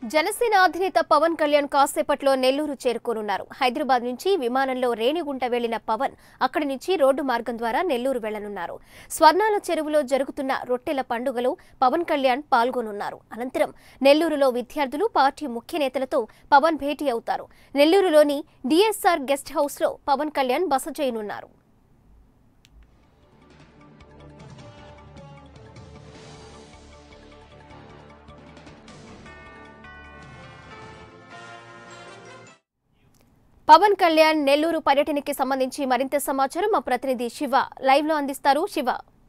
జనసేన అధినేత పవన్ కళ్యాణ్ కాసేపట్లో నెల్లూరు చేరుకోనున్నారు హైదరాబాద్ నుంచి విమానంలో రేణిగుంట వెళ్లిన పవన్ అక్కడి నుంచి రోడ్డు మార్గం ద్వారా నెల్లూరు వెళ్లనున్నారు స్వర్ణాల చెరువులో జరుగుతున్న రొట్టెల పండుగలో పవన్ కళ్యాణ్ పాల్గొనున్నారు అనంతరం నెల్లూరులో విద్యార్థులు పార్టీ ముఖ్య నేతలతో పవన్ భేటీ అవుతారు నెల్లూరులోని డిఎస్ఆర్ గెస్ట్ హౌస్లో పవన్ కళ్యాణ్ బస చేయనున్నారు పవన్ కళ్యాణ్ నెల్లూరు పర్యటనకి సంబంధించి మరింత సమాచారం మా ప్రతినిధి శివ లైవ్ లో అందిస్తారు శివ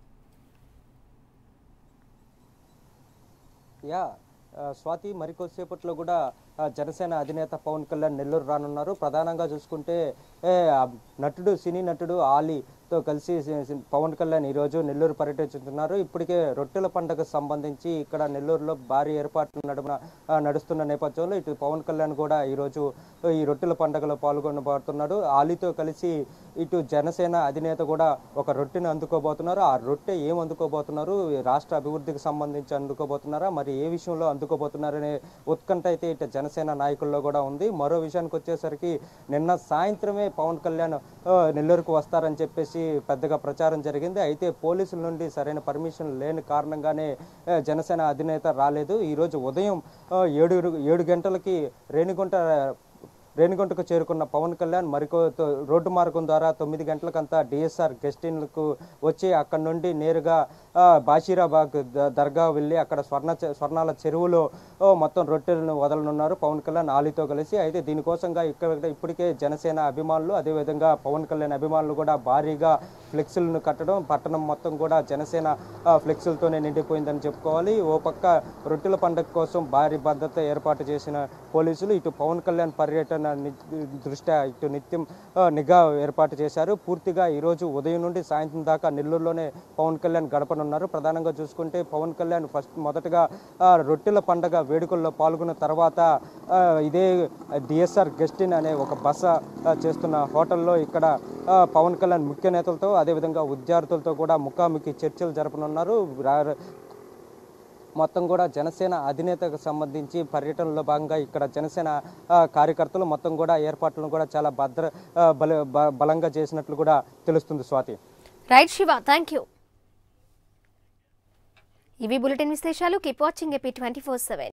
యా ఆ, స్వాతి మరికొద్దిసేపట్లో కూడా ఆ, జనసేన అధినేత పవన్ కళ్యాణ్ నెల్లూరు రానున్నారు ప్రధానంగా చూసుకుంటే ఏ, ఆ, నటుడు సినీ నటుడు ఆలీతో కలిసి సి- సి- పవన్ కళ్యాణ్ ఈరోజు నెల్లూరు పర్యటించుతున్నారు ఇప్పటికే రొట్టెల పండుగకు సంబంధించి ఇక్కడ నెల్లూరులో భారీ ఏర్పాట్లు నడుమ ఆ, నడుస్తున్న నేపథ్యంలో ఇటు పవన్ కళ్యాణ్ కూడా ఈరోజు ఈ రొట్టెల పండుగలో పాల్గొనబోతున్నాడు ఆలీతో కలిసి ఇటు జనసేన అధినేత కూడా ఒక రొట్టెను అందుకోబోతున్నారు ఆ రొట్టె ఏం అందుకోబోతున్నారు ఈ రాష్ట్ర అభివృద్ధికి సంబంధించి అందుకోబోతున్నారా మరి ఏ విషయంలో అందుకోబోతున్నారనే ఉత్కంఠ అయితే ఇటు జనసేన నాయకుల్లో కూడా ఉంది మరో విషయానికి వచ్చేసరికి నిన్న సాయంత్రమే పవన్ కళ్యాణ్ ఆ, నెల్లూరుకు వస్తారని చెప్పేసి పెద్దగా ప్రచారం జరిగింది అయితే పోలీసుల నుండి సరైన పర్మిషన్ లేని కారణంగానే ఆ, జనసేన అధినేత రాలేదు ఈరోజు ఉదయం ఆ, ఏడు ఏడు గంటలకి రేణిగుంట రేణిగుంటకు చేరుకున్న పవన్ కళ్యాణ్ మరికో తో- రోడ్డు మార్గం ద్వారా తొమ్మిది గంటలకంతా డిఎస్ఆర్ గెస్ట్ ఇన్లకు వచ్చి అక్కడ నుండి నేరుగా ఆ, బాషీరాబాగ్ ద- దర్గా వెళ్ళి అక్కడ స్వర్ణ చె- స్వర్ణాల చెరువులో ఓ, మొత్తం రొట్టెలను వదలనున్నారు పవన్ కళ్యాణ్ ఆలీతో కలిసి అయితే దీనికోసంగా ఇక్కడ ఇప్పటికే జనసేన అభిమానులు అదేవిధంగా పవన్ కళ్యాణ్ అభిమానులు కూడా భారీగా ఫ్లెక్సులను కట్టడం పట్టణం మొత్తం కూడా జనసేన ఆ, ఫ్లెక్సులతోనే నిండిపోయిందని చెప్పుకోవాలి ఓ పక్క రొట్టెల పండుగ కోసం భారీ భద్రత ఏర్పాటు చేసిన పోలీసులు ఇటు పవన్ కళ్యాణ్ పర్యటన ని- దృష్ట్యా ఇటు నిత్యం ఆ, నిఘా ఏర్పాటు చేశారు పూర్తిగా ఈరోజు ఉదయం నుండి సాయంత్రం దాకా నెల్లూరులోనే పవన్ కళ్యాణ్ గడపనున్నారు ప్రధానంగా చూసుకుంటే పవన్ కళ్యాణ్ ఫస్ట్ మొదటగా ఆ, రొట్టెల పండగ వేడుకల్లో పాల్గొన్న తర్వాత ఆ, ఇదే డిఎస్ఆర్ గెస్టిన్ అనే ఒక బస ఆ, చేస్తున్న హోటల్లో ఇక్కడ ఆ, పవన్ కళ్యాణ్ ముఖ్య నేతలతో అదేవిధంగా విద్యార్థులతో కూడా ముఖాముఖి చర్చలు జరపనున్నారు రా- మొత్తం కూడా జనసేన అధినేతకు సంబంధించి పర్యటనలో భాగంగా ఇక్కడ జనసేన ఆ, కార్యకర్తలు మొత్తం కూడా ఏర్పాట్లను కూడా చాలా భద్ర ఆ, బల బ- బలంగా చేసినట్లు కూడా తెలుస్తుంది Swathi right Siva thank you ఇవి బులెటిన్ విశేషాలు keep watching AP twenty four seven